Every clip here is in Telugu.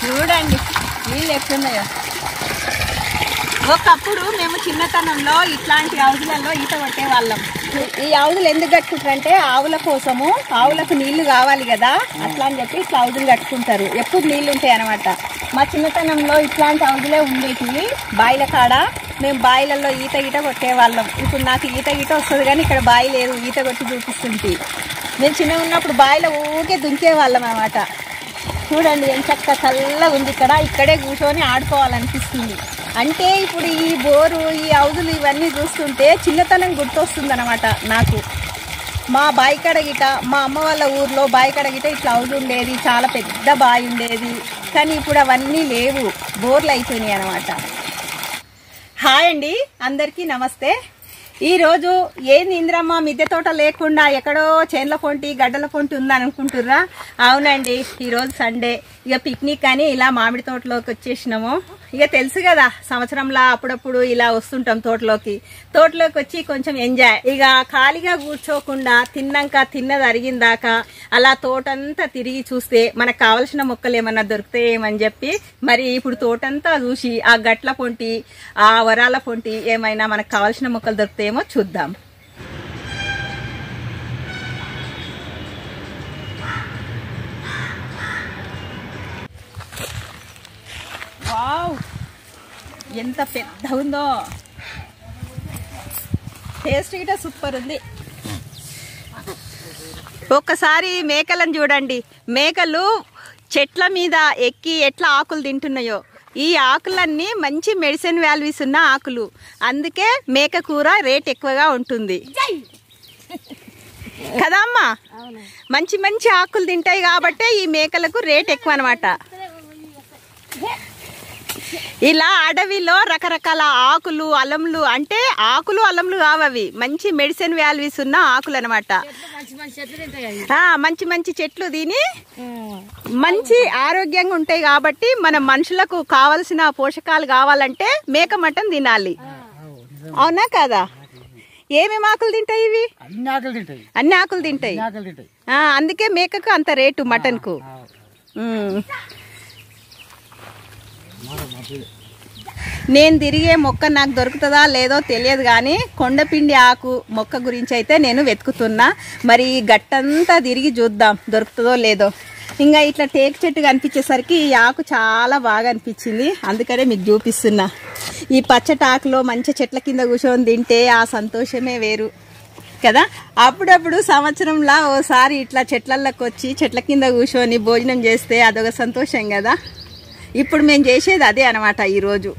చూడండి నీళ్ళు ఎట్లున్నాయో ఒకప్పుడు మేము చిన్నతనంలో ఇట్లాంటి ఆవులలో ఈత కొట్టే వాళ్ళం ఈ ఆవులు ఎందుకు కట్టుకుంటారంటే ఆవుల కోసము ఆవులకు నీళ్లు కావాలి కదా అట్లా అని చెప్పి ఇట్లా ఆవులు కట్టుకుంటారు ఎప్పుడు నీళ్లు ఉంటాయి అనమాట మా చిన్నతనంలో ఇట్లాంటి ఆవులే ఉండేటివి బాయిల కాడ మేము బాయిలలో ఈత గీట కొట్టేవాళ్ళం ఇప్పుడు నాకు ఈత గీట వస్తుంది కానీ ఇక్కడ బాయి లేదు ఈత కొట్టి చూపిస్తుంది నేను చిన్నగా ఉన్నప్పుడు బాయిలో ఊకే దుంకే వాళ్ళం అనమాట చూడండి ఎంత చక్క చల్లగా ఉంది ఇక్కడ ఇక్కడే కూర్చొని ఆడుకోవాలనిపిస్తుంది అంటే ఇప్పుడు ఈ బోరు ఈ హౌజులు ఇవన్నీ చూస్తుంటే చిన్నతనం గుర్తొస్తుంది అనమాట నాకు మా బాయి కడ గిట మా అమ్మ వాళ్ళ ఊర్లో బాయి కడ గిట ఇట్లా హౌజ్ ఉండేది చాలా పెద్ద బావి ఉండేది కానీ ఇప్పుడు అవన్నీ లేవు బోర్లు అయిపోయినాయి అనమాట హాయ్ అండి అందరికీ నమస్తే ఈ రోజు ఏంది ఇంద్రమ్మ మిద్దె తోట లేకుండా ఎక్కడో చేన్ల పొంటి గడ్డల పొంటి ఉందని అనుకుంటుర్రా అవునండి ఈ రోజు సండే ఇక పిక్నిక్ అని ఇలా మామిడి తోటలోకి వచ్చేసినాము ఇక తెలుసు కదా సంవత్సరంలా అప్పుడప్పుడు ఇలా వస్తుంటాం తోటలోకి తోటలోకి వచ్చి కొంచెం ఎంజాయ్ ఇక ఖాళీగా కూర్చోకుండా తిన్నాక తిన్నది అరిగిందాక అలా తోటంతా తిరిగి చూస్తే మనకు కావలసిన మొక్కలు ఏమన్నా దొరుకుతాయేమని చెప్పి మరి ఇప్పుడు తోటంతా చూసి ఆ గట్ల పొంటి ఆ వరాల పొంటి ఏమైనా మనకు కావలసిన మొక్కలు దొరుకుతాయేమో చూద్దాం వావ్ ఎంత పెద్ద ఉందో టేస్ట్ గిట సూపర్ ఉంది ఒక్కసారి మేకలను చూడండి మేకలు చెట్ల మీద ఎక్కి ఎట్లా ఆకులు తింటున్నాయో ఈ ఆకులన్నీ మంచి మెడిసిన్ వాల్యూస్ ఉన్న ఆకులు అందుకే మేక కూర రేట్ ఎక్కువగా ఉంటుంది కదా అమ్మా మంచి మంచి ఆకులు తింటాయి కాబట్టే ఈ మేకలకు రేట్ ఎక్కువ అనమాట ఇలా అడవిలో రకరకాల ఆకులు అలంలు అంటే ఆకులు అలంలు కావవి మంచి మెడిసిన్ వాల్యూస్ ఉన్న ఆకులు అనమాట మంచి మంచి చెట్లు తిని మంచి ఆరోగ్యంగా ఉంటాయి కాబట్టి మన మనుషులకు కావలసిన పోషకాలు కావాలంటే మేక మటన్ తినాలి అవునా కదా ఏమేమి ఆకులు తింటాయి ఇవి అన్ని ఆకలి తింటాయి అన్ని ఆకులు తింటాయి అన్ని ఆకలి తింటాయి ఆ, అందుకే మేకకు అంత రేటు మటన్ కు నేను తిరిగే మొక్క నాకు దొరుకుతుందా లేదో తెలియదు కానీ కొండపిండి ఆకు మొక్క గురించి అయితే నేను వెతుకుతున్నా మరి ఈ గట్టంతా తిరిగి చూద్దాం దొరుకుతుందో లేదో ఇంకా ఇట్లా టేక్ చెట్టు కనిపించేసరికి ఈ ఆకు చాలా బాగా అనిపించింది అందుకనే మీకు చూపిస్తున్నా ఈ పచ్చటి ఆకులో మంచి చెట్ల కింద కూర్చొని తింటే ఆ సంతోషమే వేరు కదా అప్పుడప్పుడు సంవత్సరంలా ఓసారి ఇట్లా చెట్లలోకి వచ్చి చెట్ల కింద కూర్చొని భోజనం చేస్తే అదొక సంతోషం కదా ఇప్పుడు మేము చేసేది అదే అనమాట ఈరోజు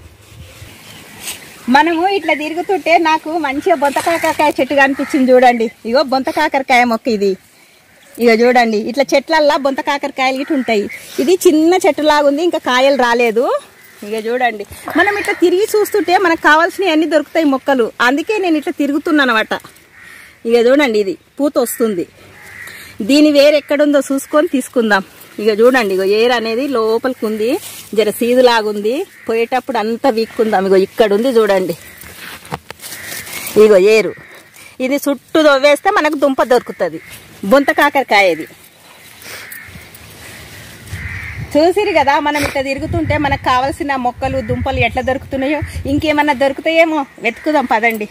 మనము ఇట్లా తిరుగుతుంటే నాకు మంచిగా బొంత కాకరకాయ చెట్టు కనిపించింది చూడండి ఇగో బొంత కాకరకాయ మొక్క ఇది ఇక చూడండి ఇట్లా చెట్లల్లా బొంత కాకరకాయలు ఇటు ఉంటాయి ఇది చిన్న చెట్టు లాగుంది ఇంకా కాయలు రాలేదు ఇక చూడండి మనం ఇట్లా తిరిగి చూస్తుంటే మనకు కావాల్సినవి అన్ని దొరుకుతాయి మొక్కలు అందుకే నేను ఇట్లా తిరుగుతున్నాను అనమాట ఇక చూడండి ఇది పూత వస్తుంది దీని వేరు ఎక్కడుందో చూసుకొని తీసుకుందాం ఇక చూడండి ఇగో ఏర్ అనేది లోపలికి ఉంది జర సీదు లాగుంది పోయేటప్పుడు అంతా వీక్కుందాం ఇగో ఇక్కడ ఉంది చూడండి ఇగో ఏరు ఇది చుట్టూ దొవ్వేస్తే మనకు దుంప దొరుకుతుంది బొంత కాకరకాయ ఇది చూసిరు కదా మనం ఇట్లా తిరుగుతుంటే మనకు కావలసిన మొక్కలు దుంపలు ఎట్లా దొరుకుతున్నాయో ఇంకేమన్నా దొరుకుతాయేమో వెతుకుదాం పదండి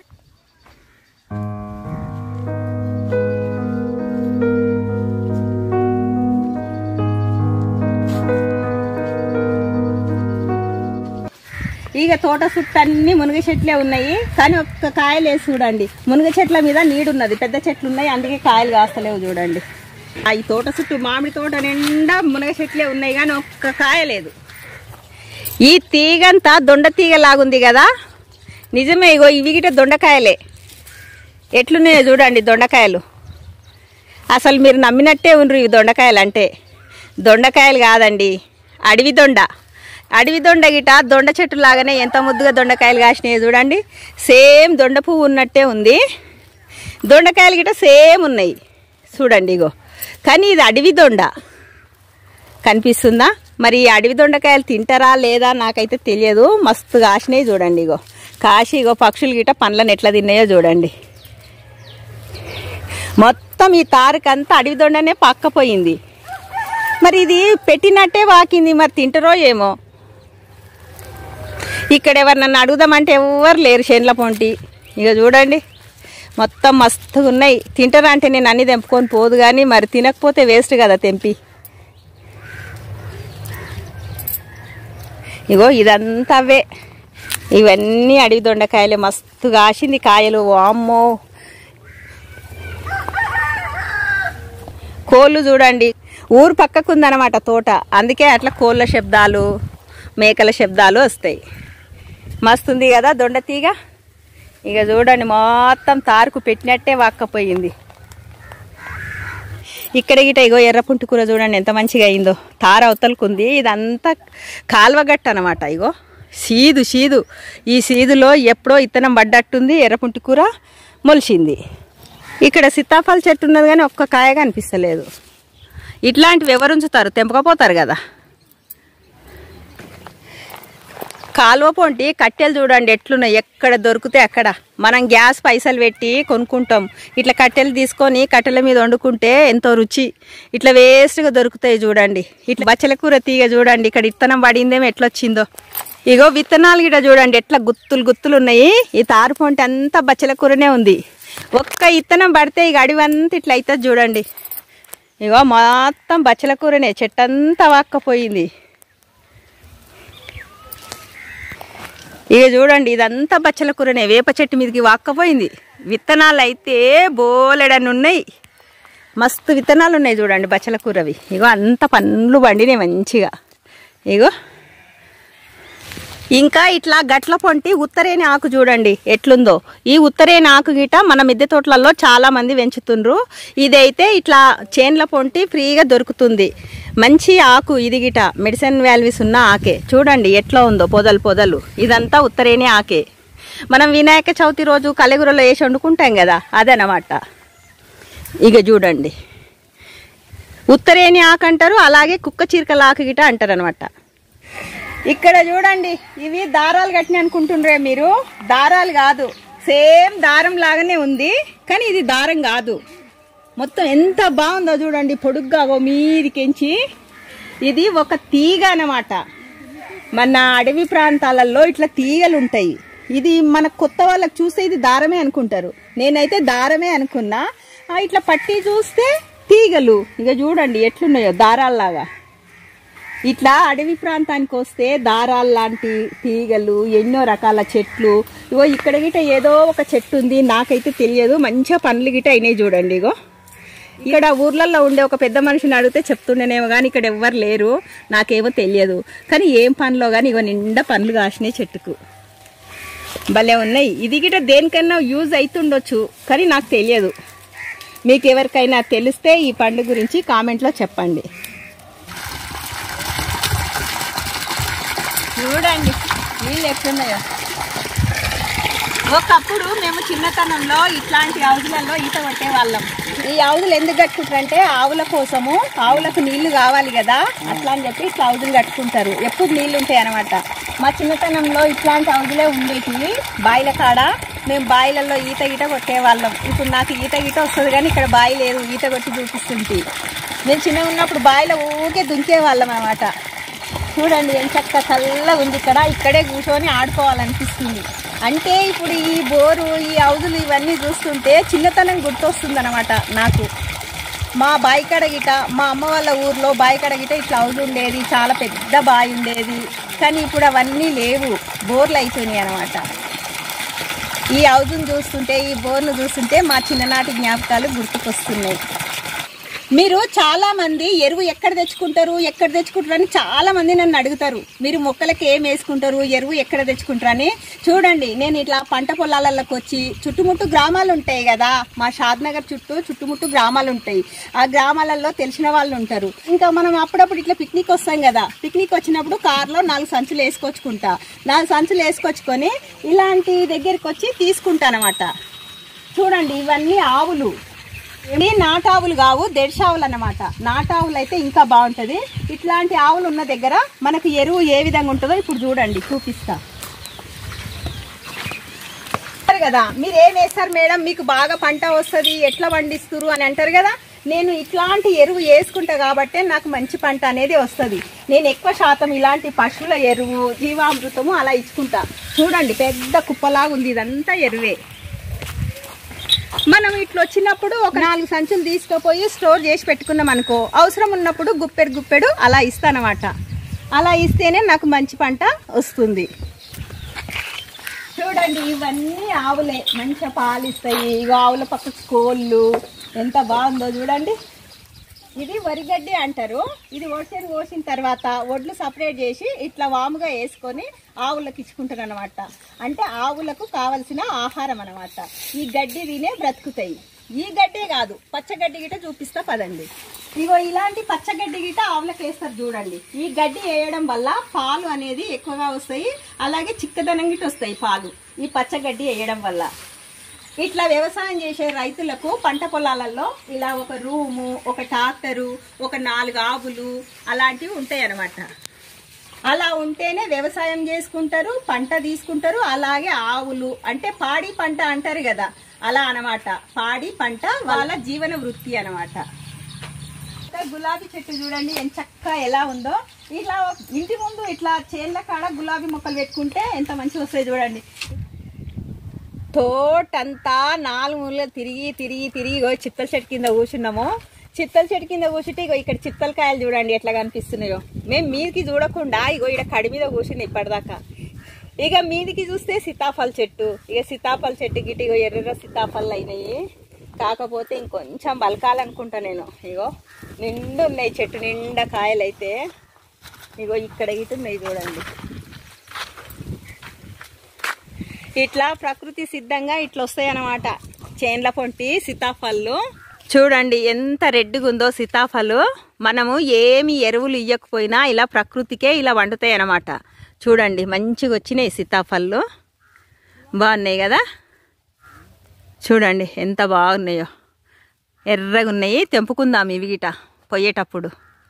ఇక తోట చుట్టూ అన్ని మునగ చెట్లే ఉన్నాయి కానీ ఒక్క కాయలు వేసి చూడండి మునగ చెట్ల మీద నీడున్నది పెద్ద చెట్లు ఉన్నాయి అందుకే కాయలు కాస్తలేవు చూడండి ఆ ఈ తోట చుట్టూ మామిడి తోట నిండా మునగ చెట్లే ఉన్నాయి కానీ ఒక్క కాయ లేదు ఈ తీగంతా దొండ తీగ లాగుంది కదా నిజమే ఇగో ఇవి గిట దొండకాయలే ఎట్లున్నాయో చూడండి దొండకాయలు అసలు మీరు నమ్మినట్టే ఉండ్రు ఇవి దొండకాయలు అంటే దొండకాయలు కాదండి అడవి దొండ అడవి దొండ గిట దొండ చెట్టు లాగానే ఎంత ముద్దుగా దొండకాయలు కాసినాయి చూడండి సేమ్ దొండ పువ్వు ఉన్నట్టే ఉంది దొండకాయలు గిట సేమ్ ఉన్నాయి చూడండి ఇగో కానీ ఇది అడవి దొండ కనిపిస్తుందా మరి ఈ అడవి దొండకాయలు తింటారా లేదా నాకైతే తెలియదు మస్తు కాసినాయి చూడండి ఇగో కాసి ఇగో పక్షులు గిట పండ్లను ఎట్లా తిన్నాయో చూడండి మొత్తం ఈ తారుకంతా అడవి దొండనే పక్కపోయింది మరి ఇది పెట్టినట్టే వాకింది మరి తింటారో ఏమో ఇక్కడ ఎవరు నన్ను అడుగుదామంటే ఎవరు లేరు చేనుల పొంటి ఇక చూడండి మొత్తం మస్తుగా ఉన్నాయి తింటారా అంటే నేను అన్ని తెంపుకొని పోదు కానీ మరి తినకపోతే వేస్ట్ కదా తెంపి ఇగో ఇదంతా అవే ఇవన్నీ అడవి దొండకాయలు మస్తు కాసింది కాయలు వామ్మో కోళ్ళు చూడండి ఊరు పక్కకు ఉందన్నమాట తోట అందుకే అట్లా కోళ్ళ శబ్దాలు మేకల శబ్దాలు వస్తాయి మస్తుంది కదా దొండ తీగ ఇక చూడండి మొత్తం తారుకు పెట్టినట్టే వాక్కపోయింది ఇక్కడ గిట ఇగో ఎర్రపుంటి కూర చూడండి ఎంత మంచిగా అయిందో తార అవతలకుంది ఇదంతా కాల్వగట్ట అనమాట ఇగో సీదు సీదు ఈ సీదులో ఎప్పుడో ఇత్తనం పడ్డట్టుంది ఎర్రపుంటి కూర మొలిచింది ఇక్కడ సీతాఫల చెట్టు ఉన్నది కానీ ఒక్క కాయ కనిపిస్తలేదు ఇట్లాంటివి ఎవరు ఉంచుతారు తెంపకపోతారు కదా కాలువ పొంటి కట్టెలు చూడండి ఎట్లున్నాయి ఎక్కడ దొరికితే అక్కడ మనం గ్యాస్ పైసలు పెట్టి కొనుక్కుంటాం ఇట్లా కట్టెలు తీసుకొని కట్టెల మీద వండుకుంటే ఎంతో రుచి ఇట్లా వేస్ట్గా దొరుకుతాయి చూడండి ఇట్లా బచ్చల కూర తీగ చూడండి ఇక్కడ ఇత్తనం పడిందేమో ఎట్లొచ్చిందో ఇగో విత్తనాలు గిట చూడండి ఎట్లా గుత్తులు గుత్తులు ఉన్నాయి ఈ తారు పొంటి అంతా బచ్చల కూరనే ఉంది ఒక్క ఇత్తనం పడితే ఇక అడివంతా ఇట్లా అవుతుంది చూడండి ఇగో మొత్తం బచ్చల కూరనే చెట్టంతా వాక్కపోయింది ఇక చూడండి ఇదంతా బచ్చల కూరనే వేప చెట్టు మీదకి వాక్కపోయింది విత్తనాలు అయితే బోలెడని ఉన్నాయి మస్తు విత్తనాలు ఉన్నాయి చూడండి బచ్చల కూరవి ఇగో అంత పండ్లు పండినాయి మంచిగా ఇగో ఇంకా ఇట్లా గట్ల పొంటి ఉత్తరేని ఆకు చూడండి ఎట్లుందో ఈ ఉత్తరేని ఆకు గిట మన మిద్దె తోటలలో చాలా మంది పెంచుతుండ్రు ఇదైతే ఇట్లా చేన్ల పొంటి ఫ్రీగా దొరుకుతుంది మంచి ఆకు ఇది గిట మెడిసిన్ వాల్యూస్ ఉన్న ఆకే చూడండి ఎట్లా ఉందో పొదలు పొదలు ఇదంతా ఉత్తరేని ఆకే మనం వినాయక చవితి రోజు కలెగురలో వేసి వండుకుంటాం కదా అదనమాట ఇక చూడండి ఉత్తరేని ఆకు అంటారు అలాగే కుక్క చీరకల ఆకు గిట అంటారు అనమాట ఇక్కడ చూడండి ఇవి దారాలు కట్టిన అనుకుంటుండ్రే మీరు దారాలు కాదు సేమ్ దారం లాగానే ఉంది కానీ ఇది దారం కాదు మొత్తం ఎంత బాగుందో చూడండి పొడుగ్గా ఓ మీదికెంచి ఇది ఒక తీగ అన్నమాట మన అడవి ప్రాంతాలలో ఇట్లా తీగలు ఉంటాయి ఇది మన కొత్త వాళ్ళకి చూస్తే ఇది దారమే అనుకుంటారు నేనైతే దారమే అనుకున్నా ఆ, ఇట్లా పట్టి చూస్తే తీగలు ఇక చూడండి ఎట్లున్నాయో దారాల్లాగా ఇట్లా అడవి ప్రాంతానికి వస్తే దారాలు లాంటి తీగలు ఎన్నో రకాల చెట్లు ఇగో ఇక్కడ గిట ఏదో ఒక చెట్టు ఉంది నాకైతే తెలియదు మంచిగా పండ్లు గిట అయినాయి చూడండి ఇగో ఇక్కడ ఊర్లలో ఉండే ఒక పెద్ద మనిషిని అడిగితే చెప్తుండేనేమో కానీ ఇక్కడ ఎవ్వరు లేరు నాకేమో తెలియదు కానీ ఏం పండ్లో కానీ ఇగో నిండా పండ్లు కాసినాయి చెట్టుకు భలే ఉన్నాయి ఇది గిట దేనికన్నా యూజ్ అవుతుండొచ్చు కానీ నాకు తెలియదు మీకు ఎవరికైనా తెలిస్తే ఈ పండు గురించి కామెంట్లో చెప్పండి చూడండి నీళ్ళు ఎట్లున్నాయో ఒకప్పుడు మేము చిన్నతనంలో ఇట్లాంటి ఆవులలో ఈత కొట్టే వాళ్ళం ఈ ఆవులు ఎందుకు కట్టుకుంటారంటే ఆవుల కోసము ఆవులకు నీళ్లు కావాలి కదా అట్లా అని చెప్పి ఇట్లా ఆవులు కట్టుకుంటారు ఎప్పుడు నీళ్లు ఉంటాయి అనమాట మా చిన్నతనంలో ఇట్లాంటి ఆవులే ఉండేటివి బాయిల కాడ మేము బాయిలలో ఈత గీట కొట్టేవాళ్ళం ఇప్పుడు నాకు ఈత గీట వస్తుంది కానీ ఇక్కడ బాయి లేదు ఈత కొట్టి చూపిస్తుంది నేను చిన్నగా ఉన్నప్పుడు బాయిలో ఊకే దుంకే వాళ్ళం అనమాట చూడండి ఎంత చక్క చల్లగా ఉంది ఇక్కడ ఇక్కడే కూర్చొని ఆడుకోవాలనిపిస్తుంది అంటే ఇప్పుడు ఈ బోరు ఈ హౌజులు ఇవన్నీ చూస్తుంటే చిన్నతనం గుర్తొస్తుంది అనమాట నాకు మా బాయికడ గిట మా అమ్మ వాళ్ళ ఊర్లో బాయికడ గిట ఇట్లా హౌజ్ ఉండేది చాలా పెద్ద బావి ఉండేది కానీ ఇప్పుడు అవన్నీ లేవు బోర్లు అయిపోయినాయి అనమాట ఈ హౌజ్ను చూస్తుంటే ఈ బోర్ను చూస్తుంటే మా చిన్ననాటి జ్ఞాపకాలు గుర్తుకొస్తున్నాయి మీరు చాలా మంది ఎరువు ఎక్కడ తెచ్చుకుంటారు ఎక్కడ తెచ్చుకుంటారు అని చాలా మంది నన్ను అడుగుతారు మీరు మొక్కలకి ఏం వేసుకుంటారు ఎరువు ఎక్కడ తెచ్చుకుంటారు అని చూడండి నేను ఇట్లా పంట పొలాలకు వచ్చి చుట్టుముట్టు గ్రామాలు ఉంటాయి కదా మా షాద్ నగర్ చుట్టూ చుట్టుముట్టు గ్రామాలు ఉంటాయి ఆ గ్రామాలలో తెలిసిన వాళ్ళు ఉంటారు ఇంకా మనం అప్పుడప్పుడు ఇట్లా పిక్నిక్ వస్తాం కదా పిక్నిక్ వచ్చినప్పుడు కార్లో నాలుగు సంచులు వేసుకొచ్చుకుంటా నాలుగు సంచులు వేసుకొచ్చుకొని ఇలాంటి దగ్గరికి వచ్చి తీసుకుంటానమాట చూడండి ఇవన్నీ ఆవులు ఇవి నాటావులు కావు దెడ్షావులు అన్నమాట నాటావులు అయితే ఇంకా బాగుంటది ఇట్లాంటి ఆవులు ఉన్న దగ్గర మనకు ఎరువు ఏ విధంగా ఉంటుందో ఇప్పుడు చూడండి చూపిస్తా అంటారు కదా మీరు ఏం వేస్తారు మేడం మీకు బాగా పంట వస్తుంది ఎట్లా పండిస్తురు అని అంటారు కదా నేను ఇట్లాంటి ఎరువు వేసుకుంటా కాబట్టే నాకు మంచి పంట అనేది వస్తుంది నేను ఎక్కువ శాతం ఇలాంటి పశువుల ఎరువు జీవామృతము అలా ఇచ్చుకుంటా చూడండి పెద్ద కుప్పలాగా ఉంది ఇదంతా ఎరువే మనం ఇట్లా వచ్చినప్పుడు ఒక నాలుగు సంచులు తీసుకుపోయి స్టోర్ చేసి పెట్టుకున్నాం అనుకో అవసరం ఉన్నప్పుడు గుప్పెడు గుప్పెడు అలా ఇస్తానమాట అలా ఇస్తేనే నాకు మంచి పంట వస్తుంది చూడండి ఇవన్నీ ఆవులే మంచిగా పాలు ఇస్తాయి ఇగో ఆవుల పక్క కోళ్ళు ఎంత బాగుందో చూడండి ఇది వరిగడ్డి అంటారు ఇది ఒడిసేది కోసిన తర్వాత ఒడ్లు సపరేట్ చేసి ఇట్లా వాముగా వేసుకొని ఆవులకు ఇచ్చుకుంటారు అనమాట అంటే ఆవులకు కావలసిన ఆహారం అనమాట ఈ గడ్డి తినే బ్రతుకుతాయి ఈ గడ్డే కాదు పచ్చగడ్డి గిట చూపిస్తా పదండి ఇగో ఇలాంటి పచ్చగడ్డి గిట ఆవులకు వేస్తారు చూడండి ఈ గడ్డి వేయడం వల్ల పాలు అనేది ఎక్కువగా వస్తాయి అలాగే చిక్కదనం గిట వస్తాయి పాలు ఈ పచ్చగడ్డి వేయడం వల్ల ఇట్లా వ్యవసాయం చేసే రైతులకు పంట పొలాలలో ఇలా ఒక రూము ఒక ట్రాక్టరు ఒక నాలుగు ఆవులు అలాంటివి ఉంటాయి అన్నమాట అలా ఉంటేనే వ్యవసాయం చేసుకుంటారు పంట తీసుకుంటారు అలాగే ఆవులు అంటే పాడి పంట అంటారు కదా అలా అన్నమాట పాడి పంట వాళ్ళ జీవన వృత్తి అన్నమాట ఇంకా గులాబీ చెట్టు చూడండి ఎంత చక్కగా ఎలా ఉందో ఇట్లా ఇంటి ముందు ఇట్లా చేన్ల కాడ గులాబీ మొక్కలు పెట్టుకుంటే ఎంత మంచిగా వస్తాయి చూడండి తోటంతా నాలుగు మూలలు తిరిగి తిరిగి తిరిగి ఇగో చిత్తల చెట్టు కింద కూర్చున్నాము చిత్తల చెట్టు కింద కూర్చుంటే ఇగో ఇక్కడ చిత్తల కాయలు చూడండి ఎట్లా కనిపిస్తున్నాయో మేము మీదికి చూడకుండా ఇగో ఇక్కడ కడి మీద కూర్చున్నాయి ఇప్పటిదాకా ఇక మీదికి చూస్తే సీతాఫల చెట్టు ఇక సీతాఫల చెట్టు గిట్ట ఇగో ఎర్ర సీతాఫలం అయినాయి కాకపోతే ఇంకొంచెం బలకాలనుకుంటా నేను ఇగో నిండు ఉన్నాయి చెట్టు నిండా కాయలు అయితే ఇగో ఇక్కడ గిట్ట ఉన్నాయి చూడండి ఇట్లా ప్రకృతి సిద్ధంగా ఇట్లా వస్తాయి అన్నమాట చేన్ల పొంటి సీతాఫళ్ళు చూడండి ఎంత రెడ్డిగా ఉందో సీతాఫలు మనము ఏమి ఎరువులు ఇవ్వకపోయినా ఇలా ప్రకృతికే ఇలా వండుతాయి అన్నమాట చూడండి మంచిగా వచ్చినాయి సీతాఫళ్ళు బాగున్నాయి కదా చూడండి ఎంత బాగున్నాయో ఎర్రగా ఉన్నాయి తెంపుకుందాం ఇవి గిట పోయేటప్పుడు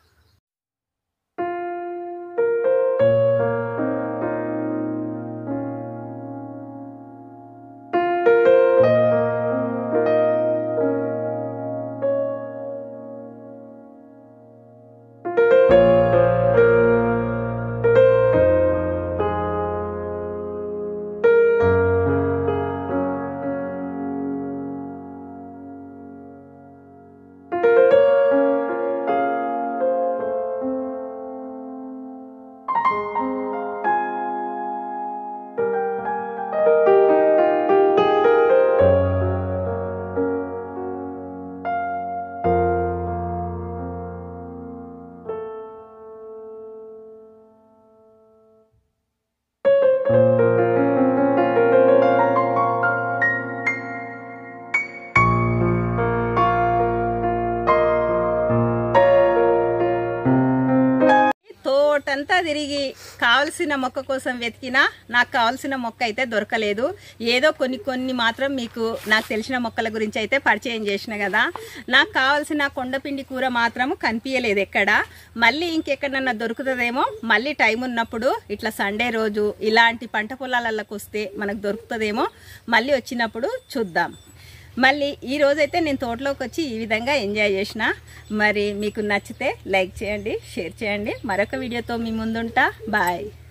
తోటంతా తిరిగి కావలసిన మొక్క కోసం వెతికినా నాకు కావాల్సిన మొక్క అయితే దొరకలేదు ఏదో కొన్ని కొన్ని మాత్రం మీకు నాకు తెలిసిన మొక్కల గురించి అయితే పరిచయం చేసిన కదా నాకు కావాల్సిన కొండపిండి కూర మాత్రం కనిపించలేదు ఎక్కడ మళ్ళీ ఇంకెక్కడన్నా దొరుకుతుందేమో మళ్ళీ టైం ఉన్నప్పుడు ఇట్లా సండే రోజు ఇలాంటి పంట పొలాలకు వస్తే మనకు దొరుకుతుందేమో మళ్ళీ వచ్చినప్పుడు చూద్దాం మళ్ళీ ఈ రోజైతే నేను తోటలోకి వచ్చి ఈ విధంగా ఎంజాయ్ చేసిన మరి మీకు నచ్చితే లైక్ చేయండి షేర్ చేయండి మరొక వీడియోతో మీ ముందుంటా బాయ్